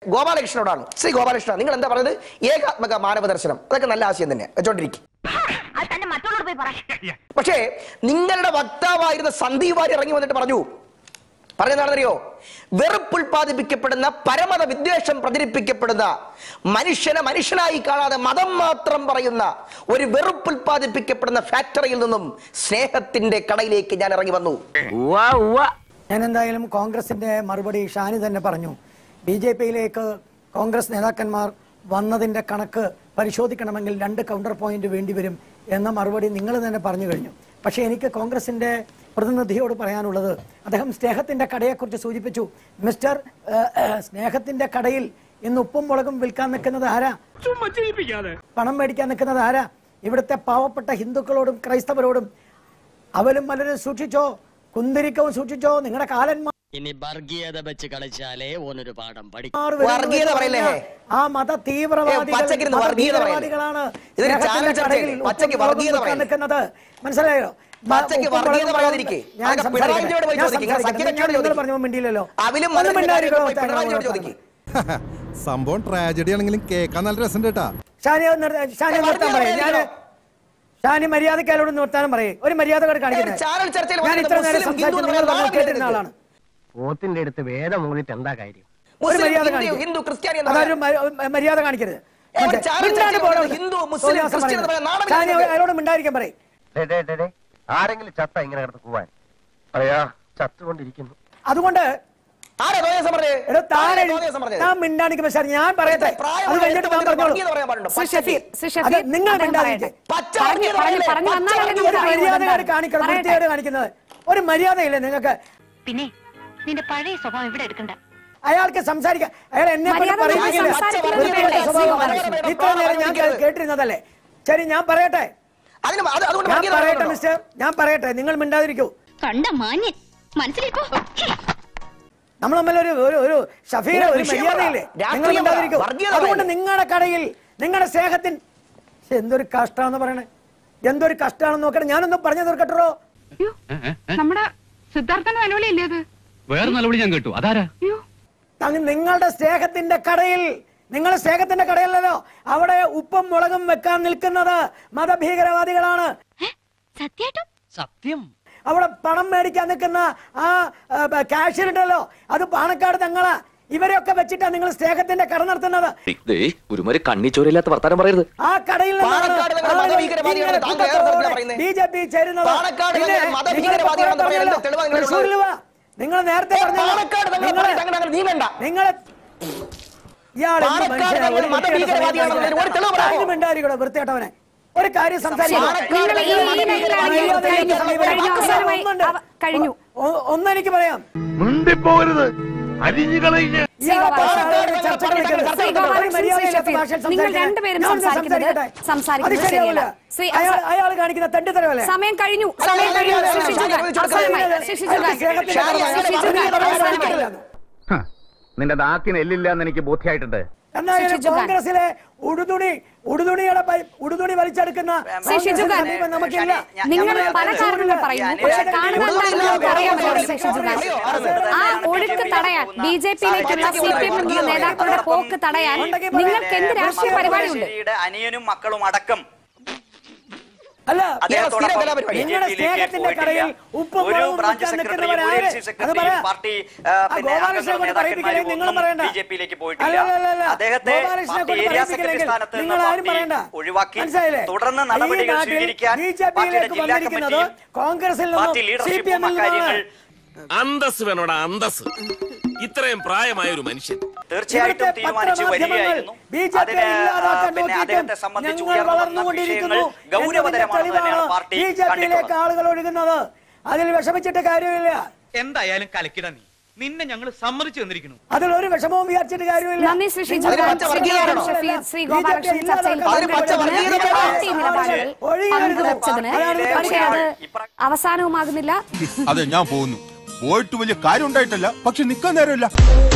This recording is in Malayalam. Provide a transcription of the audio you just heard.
ഗോപാലകൃഷ്ണനോടാണ് ശ്രീ ഗോപാലകൃഷ്ണൻ നിങ്ങൾ എന്താ പറഞ്ഞത് ഏകാത്മക മാനവ ദർശനം അതൊക്കെ നല്ല ആശയം തന്നെ വെച്ചോണ്ടിരിക്കും അത് തന്നെ മറ്റുള്ളവർ പോയി പറ പക്ഷേ നിങ്ങളുടെ വക്താവായിരുന്ന സന്ദീപ് വാരി ഇറങ്ങി വന്നിട്ട് പറഞ്ഞു പറഞ്ഞതാണെന്നറിയോ വെറുപ്പുൽപാദിപ്പിക്കപ്പെടുന്ന പരമത വിദ്വേഷം പ്രചരിപ്പിക്കപ്പെടുന്ന മനുഷ്യനെ മനുഷ്യനായി കാണാതെ മതം മാത്രം പറയുന്ന ഒരു വെറുപ്പുൽപാദിപ്പിക്കപ്പെടുന്ന ഫാക്ടറിയിൽ നിന്നും സ്നേഹത്തിന്റെ കടയിലേക്ക് ഞാൻ ഇറങ്ങി വന്നു ഞാൻ എന്തായാലും കോൺഗ്രസിന്റെ മറുപടി ഷാനി തന്നെ പറഞ്ഞു ബി ജെ പിയിലേക്ക് കോൺഗ്രസ് നേതാക്കന്മാർ വന്നതിന്റെ കണക്ക് പരിശോധിക്കണമെങ്കിൽ രണ്ട് കൗണ്ടർ പോയിന്റ് വേണ്ടിവരും എന്ന മറുപടി നിങ്ങൾ തന്നെ പറഞ്ഞു കഴിഞ്ഞു പക്ഷേ എനിക്ക് കോൺഗ്രസിന്റെ പ്രതിനിധിയോട് പറയാനുള്ളത് അദ്ദേഹം സ്നേഹത്തിന്റെ കടയെക്കുറിച്ച് സൂചിപ്പിച്ചു മിസ്റ്റർ ഏഹ്, ഏഹ്, സ്നേഹത്തിന്റെ കടയിൽ ഇന്ന് ഉപ്പും മുളകും വിൽക്കാൻ നിൽക്കുന്നത് ആരാ പണം മേടിക്കാൻ നിൽക്കുന്നത് ആരാ ഇവിടുത്തെ പാവപ്പെട്ട ഹിന്ദുക്കളോടും ക്രൈസ്തവരോടും അവലും മലരും സൂക്ഷിച്ചോ കുന്തിരിക്കവും സൂക്ഷിച്ചോ നിങ്ങളുടെ കാലന്മാർ ഇനി വർഗീയത വെച്ച് കളിച്ചാലേ ഓനൊരു പാഠം പഠിക്കും വരുന്നു വർഗീയത എന്ന് പറയല്ലേ? പറഞ്ഞാൽ ആ മത തീവ്രവാദികൾ ഏ, പച്ചക്കിരുന്ന് മത വർഗീയത പറയല്ലേ? തീവ്രവാദികളാണ് ഇതൊരു സ്നേഹത്തിന്റെ ചാനൽ ചർച്ചയല്ലേ? കടയിൽ പച്ചയ്ക്ക് ഉപ്പും വർഗീയത മുളകും പറയല്ലേ? നിൽക്കുന്നത് മനസ്സിലായോ മ- പച്ചയ്ക്ക് ഉപ്പും വർഗീയത മുളകും പറയാതിരിക്കെ. ഞാൻ അതൊക്കെ സംസാരിക്കട്ടെ. പിണറായി വിജയനോട് പോയി ഞാൻ ചോദിക്ക്. ഞാൻ സംസാരിക്കട്ടെ. സഖ്യകക്ഷിയോട് ഞാൻ നിങ്ങൾ ചോദിക്ക്. പറഞ്ഞപ്പോൾ മിണ്ടിയില്ലല്ലോ അവലും ഒന്ന് മലരും മിണ്ടാതിരിക്കോ, പോയി പിണറായി വിജയനോട് താങ്കൾ ചോദിക്ക് സംഭവം ട്രാജഡി ആണെങ്കിലും കേൾക്കാൻ നല്ല രസമുണ്ട് കേട്ടാ ഷാനി ഒന്ന് നിർത്ത- ഷാനി ഒന്ന് നിർത്താൻ പറയും ഞാൻ ഷാനി മര്യാദയ്ക്ക് അയാളോട് നിർത്താനും പറയും ഒരു മര്യാദ ഒരു ചാനൽ ചർച്ചയിൽ ഞാൻ ഇത്ര നേരം മുസ്ലിം, ഹിന്ദു സംസാരിച്ചു എന്ന് നിങ്ങൾ പറഞ്ഞാൽ പറഞ്ഞത് കേട്ടിരുന്ന നാളെ ആളാണ് പോത്തിന്റെ അടുത്ത് വേദം മൂന്നിട്ട് എന്താ കാര്യം ഒരു മുസ്ലിം, മര്യാദ ഹിന്ദു, കാണിക്കരുത് ഹിന്ദു ക്രിസ്ത്യാനി എന്ന് അതൊരു പറയാം. മ- മര്യാദ കാണിക്കരുത് ഏ, ഒരു മറ്റേ ചാനൽ മിണ്ടാണ്ട് ചർച്ചയിൽ പോടാ ഹിന്ദു, അവിടുന്ന്. മുസ്ലിം, തോന്നിയാസം ക്രിസ്ത്യൻ എന്ന് പറയുന്നത്. പറയാൻ നാണമില്ല ഷാനി നിങ്ങൾക്ക്. അയാളോട് മിണ്ടായിരിക്കാൻ പറയും ആരെങ്കിലും ചത്ത ഇങ്ങനെ കിടന്ന് പോവാൻ പറയാ ചത്തുകൊണ്ടിരിക്കുന്നു അതുകൊണ്ട് ആരാ തോന്നിയാസം പറഞ്ഞത്? എടോ താൻ ആരാ എഴുതി- തോന്നിയാസം പറഞ്ഞത്? താൻ മിണ്ടാണിക്കുമ്പോ സാർ ഞാൻ പറയട്ടെ പ്രായമുള്ള അത് കഴിഞ്ഞിട്ട് താൻ വ്യക്തികൾക്ക് പറഞ്ഞോളൂ വർഗീയത പറയാൻ പാടുണ്ടോ? ശ്രീ ഷഫീർ ശ്രീ അത് ഷഫീർ നിങ്ങൾ അദ്ദേഹം മിണ്ടാതിരിക്കെ. പറയട്ടെ. പച്ച പറഞ്ഞു വർഗീയത പറഞ്ഞു പറയല്ലേ? പറഞ്ഞു പച്ച വന്നാലല്ലേ വർഗീയത നിങ്ങൾക്ക് ഒരു അറിയൂ മര്യാദ എന്താണ്. കാണിക്കണം പറയട്ടെ. വൃത്തിയോട് കാണിക്കുന്നത് ഒരു മര്യാദയില്ലേ നിങ്ങൾക്ക് പിന്നെ നിന്റെ പഴയ സ്വഭാവം ഇവിടെ എടുക്കണ്ട അയാൾക്ക് സംസാരിക്കാൻ അയാൾ എന്നെ കൊണ്ട് മര്യാദ പറയിപ്പിക്കില്ല. സംസാരിക്കുന്നത് വൃത്തികെട്ട വേണ്ടേ? സ്വഭാവം ശ്രീ കാണിച്ചു. ഇത്ര നേരം ഞാൻ കേ- കേട്ടിരുന്നതല്ലേ ശരി ഞാൻ പറയട്ടെ അതിന് അത് അതുകൊണ്ട് ഞാൻ വർഗീയത പറയട്ടെ പറയണോ? മിസ്റ്റർ ഞാൻ പറയട്ടെ നിങ്ങൾ മിണ്ടാതിരിക്കൂ കണ്ട മാന്യൻ മനസ്സിലിപ്പോ നമ്മൾ തമ്മിൽ ഒരു ഒരു ഒരു ഷഫീർ ഒരു ഒരു വിഷയം മര്യാദയില്ലേ പറ. രാഷ്ട്രീയം നിങ്ങൾ മിണ്ടാതിരിക്കൂ പറ. വർഗീയത അതുകൊണ്ട് പറയല്ലേ? നിങ്ങളുടെ കടയിൽ നിങ്ങളുടെ സ്നേഹത്തിൻ ശ്ശെ, എന്തൊരു കഷ്ടാന്ന് പറയണേ എന്തൊരു കഷ്ടാണെന്ന് നോക്കണേ ഞാനൊന്നും പറഞ്ഞു തീർക്കട്ടോ നമ്മുടെ സിദ്ധാർത്ഥന്റെ നിലവിളി ഇല്ലേ അത് വേറെ നിലവിളി ഞാൻ കേട്ടു അതാരാ അങ്ങ് നിങ്ങളുടെ സ്നേഹത്തിന്റെ കടയിൽ നിങ്ങളുടെ സ്നേഹത്തിന്റെ കടയിലല്ലോ അവിടെ ഉപ്പും മുളകും വെക്കാൻ നിൽക്കുന്നത് മതഭീകരവാദികളാണ് സത്യായിട്ടും സത്യം അവിടെ പണം മേടിക്കാൻ നിൽക്കുന്ന ആ കാഷ്യർ ഉണ്ടല്ലോ അത് പാണക്കാട് തങ്ങളാ ഇവരെയൊക്കെ വെച്ചിട്ടാണ് നിങ്ങൾ സ്നേഹത്തിന്റെ കട നടത്തുന്നത് ഒരുമാതിരി കണ്ണിച്ചോരില്ലാത്ത വർത്താനം പറയരുത് ആ കടയിൽ പാണക്കാട് തങ്ങൾ മതഭീകരവാദികളാണ് താങ്കൾ ഏത് തരത്തിലാണ് പറയുന്നത്? ബി ജെ പി ചേരുന്നത് പാണക്കാട് പിന്നെ തങ്ങൾ മതഭീകരവാദികളാണെന്ന് നിങ്ങൾ പറയാൻ എന്ത് തെളിവാ നിങ്ങളുള്ളത്? തൃശ്ശൂരിൽ വാ. നിങ്ങൾ നേരത്തെ ഏ, പറഞ്ഞല്ലോ. പാണക്കാട് തങ്ങൾ നിങ്ങള് പറയും, തങ്ങൾ അങ്ങനെ നീ വേണ്ട. നിങ്ങള് ഇയാൾ എന്ത് പാണക്കാട് മനുഷ്യനാ? തങ്ങൾ ഒരു വൃത്തികെട്ട മതഭീകരവാദിയാണെന്ന് സമയം ഒരു തെളിവ് പറയാമോ? അതിന് മിണ്ടാതിരിക്കണോ വൃത്തികെട്ടവനെ ഒരു കാര്യം സംസാരിക്കണം പാണക്കാട് നിങ്ങൾ ഈ തങ്ങൾ ഈ മേഖലയാണ് മതഭീകരവാദികളാണെന്ന് കഴിഞ്ഞു സമീപനം. കഴിഞ്ഞു അവസാനമായി അവ- കഴിഞ്ഞു ഒ- ഒന്നെനിക്ക് പറയാം മുണ്ടിപ്പോകരുത് അരിഞ്ഞു കളയുക ഇയാളെ ഗോപാലകൃഷ്ണൻ. പാണക്കാട് ചർച്ച കളിക്കരുത്. ശ്രീ ഗോപാലകൃഷ്ണൻ, ഒരു മര്യാദയില്ലാത്ത ശ്രീ ഭാഷയിൽ ഷഫീർ, നിങ്ങൾ സംസാരിക്കരുത്. രണ്ടുപേരും ഞാൻ ഒന്ന് സംസാരിക്കുന്നത് സംസാരിക്കട്ടെ. സംസാരിക്കുന്നത് അത് ശരിയാവില്ല. ശരിയല്ല. ശ്രീ അയാൾ അയാൾ കാണിക്കുന്ന തണ്ടിത്തരവല്ലേ സമയം കഴിഞ്ഞു സമയം കഴിഞ്ഞു ശ്രീ ഷിജുഖാൻ അവസാനമായി ശ്രീ ഷിജുഖാൻ ശ്രീ ഷിജുഖാൻ അവസാനമായി നിന്റെ നാക്കിന് എല്ലില്ല എന്ന് എനിക്ക് ബോധ്യമായിട്ടുണ്ട് എന്നാലും ശ്രീ ഷിജുഖാൻ. കോൺഗ്രസിലെ ഉടുതുണി ഉടുതുണിയുടെ പ- ഉടുതുണി വലിച്ചെടുക്കുന്ന ശ്രീ ഷിജുഖാൻ, കോൺഗ്രസിന്റെ സമീപനം നമുക്കില്ല നിങ്ങൾ പല കാരണങ്ങൾ പറയുന്നു പക്ഷെ കാണുന്നത് എന്താണെന്ന് നമുക്ക് അറിയാമല്ലോ ശ്രീ ഷിജുഖാൻ ആ ഒഴുക്ക് തടയാൻ ബി ജെ പിയിലേക്കുള്ള സി പി എമ്മിലുള്ള നേതാക്കളുടെ പോക്ക് തടയാൻ നിങ്ങൾക്ക് എന്ത് രാഷ്ട്രീയ പരിപാടിയുണ്ട് അനിയനും മക്കളും അടക്കം അല്ല അദ്ദേഹത്തോടൊപ്പം സ്ഥിരം കലാപരിപാടി. നിങ്ങളുടെ BJP യിലേക്ക് സ്നേഹത്തിന്റെ പോയിട്ടില്ല. കടയിൽ ഉപ്പും ഒരു മുളകും ബ്രാഞ്ച് വെക്കാൻ സെക്രട്ടറിയും നിൽക്കുന്നവരാര്? ഒരു എൽ സി അത് സെക്രട്ടറിയും പറയാം. പാർട്ടി ആ, പിന്നെ ഗോപാലകൃഷ്ണനെ അംഗങ്ങളും കൊണ്ട് പറയിപ്പിക്കലേ നേതാക്കന്മാരും നിങ്ങൾ ഒന്നും പറയണ്ട. ബി ജെ പിയിലേക്ക് പോയിട്ടില്ല അല്ലല്ലല്ല. അദ്ദേഹത്തെ ഗോപാലകൃഷ്ണനെ പാർട്ടി കൊണ്ട് ഏരിയ സെക്രട്ടറി പറയിപ്പിക്കലെങ്കിൽ സ്ഥാനത്ത് നിന്ന് നിങ്ങൾ ആരും പാർട്ടി പറയണ്ട. ഒഴിവാക്കി മനസ്സിലായില്ലേ? തുടർന്ന് ഈ നടപടികൾ നാട്ടിൽ സ്വീകരിക്കാൻ ബി ജെ പാർട്ടിയുടെ പിയിലേക്ക് ജില്ലാ വന്നിരിക്കുന്നത് കമ്മിറ്റിയും കോൺഗ്രസിൽ പാർട്ടി നിന്നും സി പി ലീഡർഷിപ്പും എമ്മിൽ അക്കാര്യങ്ങൾ നിന്നുമാണ് അന്തസ് വേണോടാ അന്തസ് ഇത്രയും പ്രായമായ ഒരു മനുഷ്യൻ തീർച്ചയായിട്ടും ഇവിടുത്തെ തീരുമാനിച്ചു പത്രമാധ്യമങ്ങൾ വരികയായിരുന്നു ബി ജെ പി അതിന് ഇല്ലാതാക്കാൻ പിന്നെ നോക്കിയിട്ടും അദ്ദേഹത്തെ സംബന്ധിച്ച് ഞങ്ങൾ ഉയർന്നു വന്ന വളർന്നുകൊണ്ടിരിക്കുന്നു വിഷയങ്ങൾ ഗൗരവതരമാണെന്ന് തന്നെയാണ് പാർട്ടി ബി ജെ പിയിലേക്ക് കണ്ടിട്ടുള്ളത് ആളുകൾ ഒഴുകുന്നത് അതിൽ വിഷമിച്ചിട്ട് കാര്യമില്ല എന്തായാലും കലക്കിട നീ നിന്നെ ഞങ്ങൾ സമ്മതിച്ചു തന്നിരിക്കുന്നു അതിൽ ഒരു വിഷമവും വിചാരിച്ചിട്ട് കാര്യമില്ല നന്ദി ശ്രീ അതിന് ഷിജുഖാൻ പച്ച ശ്രീ വർഗീയതയാണോ? ഷഫീർ ശ്രീ ഗോപാലകൃഷ്ണൻ ചർച്ചയിൽ അതിന് പച്ച പങ്കെടുത്തതിന് വർഗീയതയാണോ? പാർട്ടി നിലപാടുകൾ പങ്കുവച്ചതിന് പക്ഷേ അത് അവസാനവുമാകുന്നില്ല അതെ ഞാൻ പോകുന്നു പോയിട്ട് വലിയ കാര്യം ഉണ്ടായിട്ടല്ല പക്ഷെ നിക്കാൻ നേരമില്ല